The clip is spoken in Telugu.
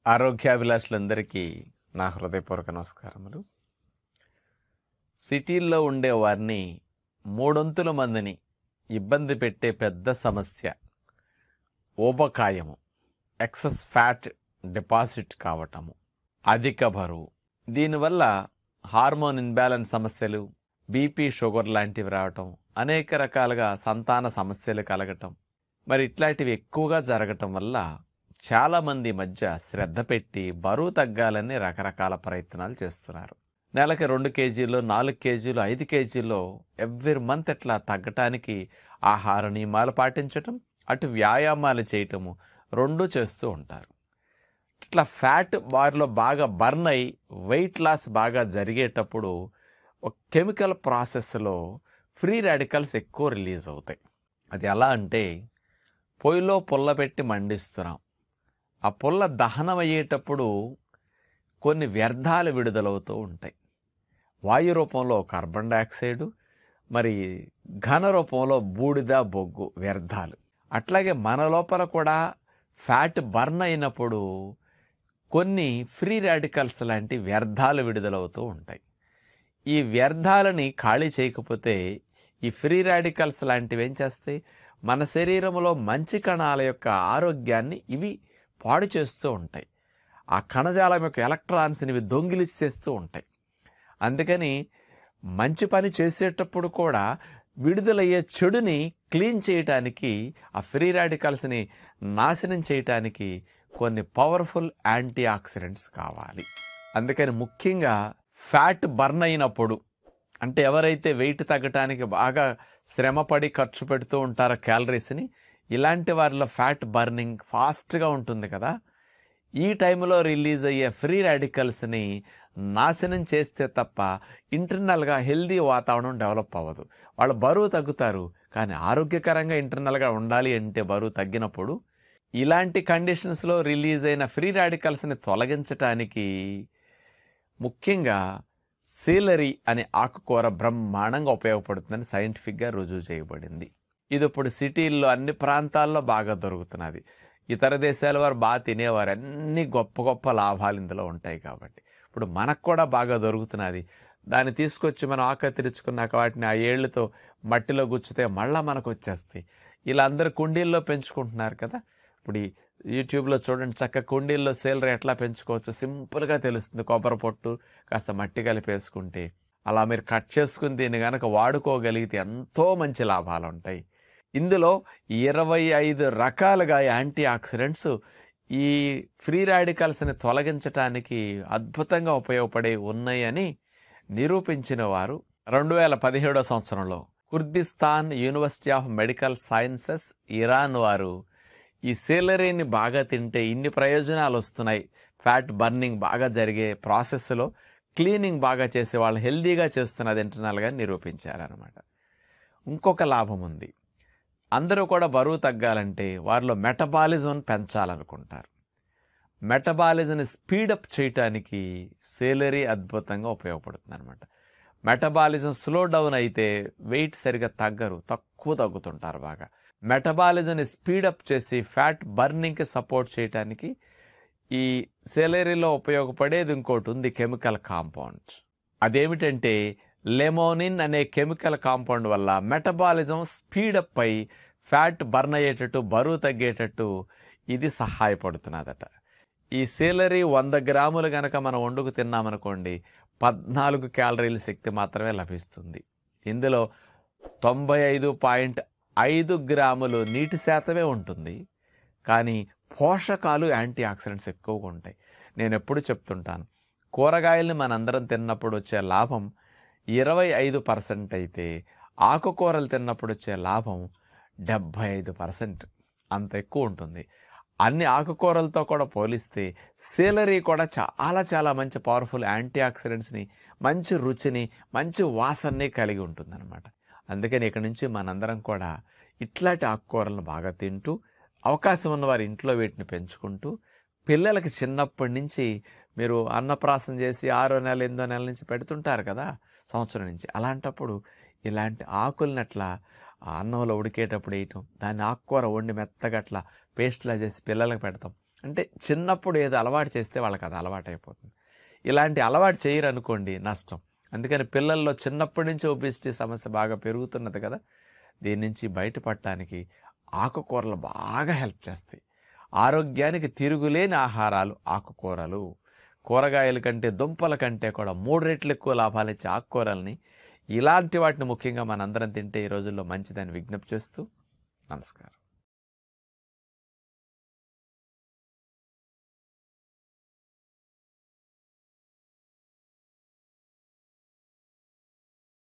ఆరోగ్యాభిలాషులందరికీ నా హృదయపూర్వక నమస్కారములు సిటీల్లో ఉండే వారిని మూడొంతుల మందిని ఇబ్బంది పెట్టే పెద్ద సమస్య ఊబకాయము ఎక్సెస్ ఫ్యాట్ డిపాజిట్ కావటము అధిక బరువు దీనివల్ల హార్మోన్ ఇన్బ్యాలెన్స్ సమస్యలు బీపీ షుగర్ లాంటివి రావటం అనేక రకాలుగా సంతాన సమస్యలు కలగటం మరి ఇట్లాంటివి ఎక్కువగా జరగటం వల్ల చాలామంది మధ్య శ్రద్ధ పెట్టి బరువు తగ్గాలని రకరకాల ప్రయత్నాలు చేస్తున్నారు నెలకి రెండు కేజీలు నాలుగు కేజీలు ఐదు కేజీలు ఎవ్రీ మంత్ ఇట్లా తగ్గటానికి ఆహార నియమాలు పాటించటం అటు వ్యాయామాలు చేయటము రెండూ చేస్తూ ఉంటారు ఇట్లా ఫ్యాట్ వారిలో బాగా బర్న్ అయి వెయిట్ లాస్ బాగా జరిగేటప్పుడు ఒక కెమికల్ ప్రాసెస్లో ఫ్రీ రాడికల్స్ ఎక్కువ రిలీజ్ అవుతాయి అది ఎలా అంటే పొయ్యిలో పుల్ల పెట్టి మండిస్తున్నాం ఆ పుల్ల దహనం అయ్యేటప్పుడు కొన్ని వ్యర్థాలు విడుదలవుతూ ఉంటాయి వాయు రూపంలో కార్బన్ డయాక్సైడ్ మరి ఘన రూపంలో బూడిద బొగ్గు వ్యర్థాలు అట్లాగే మన లోపల కూడా ఫ్యాట్ బర్న్ అయినప్పుడు కొన్ని ఫ్రీ రాడికల్స్ లాంటి వ్యర్థాలు విడుదలవుతూ ఉంటాయి ఈ వ్యర్థాలని ఖాళీ చేయకపోతే ఈ ఫ్రీ రాడికల్స్ లాంటివి ఏం చేస్తాయి మన శరీరంలో మంచి కణాల యొక్క ఆరోగ్యాన్ని ఇవి పాడు చేస్తూ ఉంటాయి ఆ కణజాలం యొక్క ఎలక్ట్రాన్స్ని ఇవి దొంగిలిచ్చేస్తూ ఉంటాయి అందుకని మంచి పని చేసేటప్పుడు కూడా విడుదలయ్యే చెడుని క్లీన్ చేయటానికి ఆ ఫ్రీ రాడికల్స్ని నాశనం చేయటానికి కొన్ని పవర్ఫుల్ యాంటీ ఆక్సిడెంట్స్ కావాలి అందుకని ముఖ్యంగా ఫ్యాట్ బర్న్ అయినప్పుడు అంటే ఎవరైతే వెయిట్ తగ్గటానికి బాగా శ్రమపడి ఖర్చు పెడుతూ ఉంటారో క్యాలరీస్ని ఇలాంటి వారిలో ఫ్యాట్ బర్నింగ్ ఫాస్ట్గా ఉంటుంది కదా ఈ టైంలో రిలీజ్ అయ్యే ఫ్రీ రాడికల్స్ని నాశనం చేస్తే తప్ప ఇంటర్నల్గా హెల్దీ వాతావరణం డెవలప్ అవ్వదు వాళ్ళు బరువు తగ్గుతారు కానీ ఆరోగ్యకరంగా ఇంటర్నల్గా ఉండాలి అంటే బరువు తగ్గినప్పుడు ఇలాంటి కండిషన్స్లో రిలీజ్ అయిన ఫ్రీ రాడికల్స్ని తొలగించటానికి ముఖ్యంగా సీలరీ అనే ఆకుకూర బ్రహ్మాండంగా ఉపయోగపడుతుందని సైంటిఫిక్గా రుజువు చేయబడింది ఇది ఇప్పుడు సిటీల్లో అన్ని ప్రాంతాల్లో బాగా దొరుకుతున్నది ఇతర దేశాల వారు బాగా తినేవారు అన్ని గొప్ప గొప్ప లాభాలు ఇందులో ఉంటాయి కాబట్టి ఇప్పుడు మనకు కూడా బాగా దొరుకుతున్నది దాన్ని తీసుకొచ్చి మనం ఆకత్తిరించుకున్నాక వాటిని ఆ ఏళ్ళతో మట్టిలో గుచ్చితే మళ్ళీ మనకు వచ్చేస్తాయి ఇలా అందరు కుండీల్లో పెంచుకుంటున్నారు కదా ఇప్పుడు ఈ యూట్యూబ్లో చూడండి చక్క కుండీల్లో సేలరీ ఎట్లా పెంచుకోవచ్చు సింపుల్గా తెలుస్తుంది కొబ్బరి పొట్టు కాస్త మట్టి కలిపేసుకుంటే అలా మీరు కట్ చేసుకుని దీన్ని కనుక వాడుకోగలిగితే ఎంతో మంచి లాభాలు ఉంటాయి ఇందులో ఇరవై ఐదు రకాలుగా యాంటీ ఆక్సిడెంట్స్ ఈ ఫ్రీ రాడికల్స్ని తొలగించటానికి అద్భుతంగా ఉపయోగపడే ఉన్నాయని నిరూపించిన వారు రెండు వేల పదిహేడో సంవత్సరంలో Kurdistan university of medical sciences Iran వారు ఈ సేలరీని బాగా తింటే ఇన్ని ప్రయోజనాలు వస్తున్నాయి ఫ్యాట్ బర్నింగ్ బాగా జరిగే ప్రాసెస్లో క్లీనింగ్ బాగా చేసే వాళ్ళు హెల్దీగా చేస్తున్నది ఇంటర్నల్గా నిరూపించారనమాట ఇంకొక లాభం ఉంది అందరూ కూడా బరువు తగ్గాలంటే వారిలో మెటబాలిజం పెంచాలనుకుంటారు మెటబాలిజంని స్పీడప్ చేయటానికి సేలరీ అద్భుతంగా ఉపయోగపడుతుంది అనమాట మెటబాలిజం స్లో డౌన్ అయితే వెయిట్ సరిగా తగ్గరు తక్కువ తగ్గుతుంటారు బాగా మెటబాలిజంని స్పీడప్ చేసి ఫ్యాట్ బర్నింగ్కి సపోర్ట్ చేయడానికి ఈ సెలరీలో ఉపయోగపడేది ఇంకోటి ఉంది కెమికల్ కాంపౌండ్ అదేమిటంటే లెమోనిన్ అనే కెమికల్ కాంపౌండ్ వల్ల మెటబాలిజం స్పీడప్ అయి ఫ్యాట్ బర్న్ అయ్యేటట్టు బరువు తగ్గేటట్టు ఇది సహాయపడుతున్నదట ఈ సేలరీ వంద గ్రాములు కనుక మనం వండుకు తిన్నామనుకోండి పద్నాలుగు క్యాలరీల శక్తి మాత్రమే లభిస్తుంది ఇందులో తొంభై ఐదు పాయింట్ ఐదు గ్రాములు నీటి శాతమే ఉంటుంది కానీ పోషకాలు యాంటీ ఆక్సిడెంట్స్ ఎక్కువగా ఉంటాయి నేను ఎప్పుడు చెప్తుంటాను కూరగాయల్ని మనందరం తిన్నప్పుడు వచ్చే లాభం ఇరవై ఐదు పర్సెంట్ అయితే ఆకుకూరలు తిన్నప్పుడు వచ్చే లాభం డెబ్భై ఐదు పర్సెంట్ అంత ఎక్కువ ఉంటుంది అన్ని ఆకుకూరలతో కూడా పోలిస్తే సేలరీ కూడా చాలా చాలా మంచి పవర్ఫుల్ యాంటీ ఆక్సిడెంట్స్ని మంచి రుచిని మంచి వాసనని కలిగి ఉంటుందన్నమాట అందుకని ఇక్కడి నుంచి మనందరం కూడా ఇట్లాంటి ఆకుకూరలను బాగా తింటూ అవకాశం ఉన్న వారి ఇంట్లో వీటిని పెంచుకుంటూ పిల్లలకి చిన్నప్పటి నుంచి మీరు అన్నప్రాసం చేసి ఆరో నెల ఎనిమిదో నెల నుంచి పెడుతుంటారు కదా సంవత్సరం నుంచి అలాంటప్పుడు ఇలాంటి ఆకుల్ని అట్లా ఆ అన్నంలో ఉడికేటప్పుడు వేయటం దాన్ని ఆకుకూర వండి మెత్తగా అట్లా పేస్ట్లా చేసి పిల్లలకు పెడతాం అంటే చిన్నప్పుడు ఏదో అలవాటు చేస్తే వాళ్ళకి అది అలవాటు అయిపోతుంది ఇలాంటి అలవాటు చేయరు అనుకోండి నష్టం అందుకని పిల్లల్లో చిన్నప్పటి నుంచి ఒబిసిటీ సమస్య బాగా పెరుగుతున్నది కదా దీని నుంచి బయటపడటానికి ఆకుకూరలు బాగా హెల్ప్ చేస్తాయి ఆరోగ్యానికి తిరుగులేని ఆహారాలు ఆకుకూరలు కూరగాయల కంటే దుంపల కంటే కూడా మూడు రెట్లు ఎక్కువ లాభాలు ఇచ్చే ఆకుకూరల్ని ఇలాంటి వాటిని ముఖ్యంగా మనందరం తింటే ఈ రోజుల్లో మంచిదని విజ్ఞప్తి చేస్తూ నమస్కారం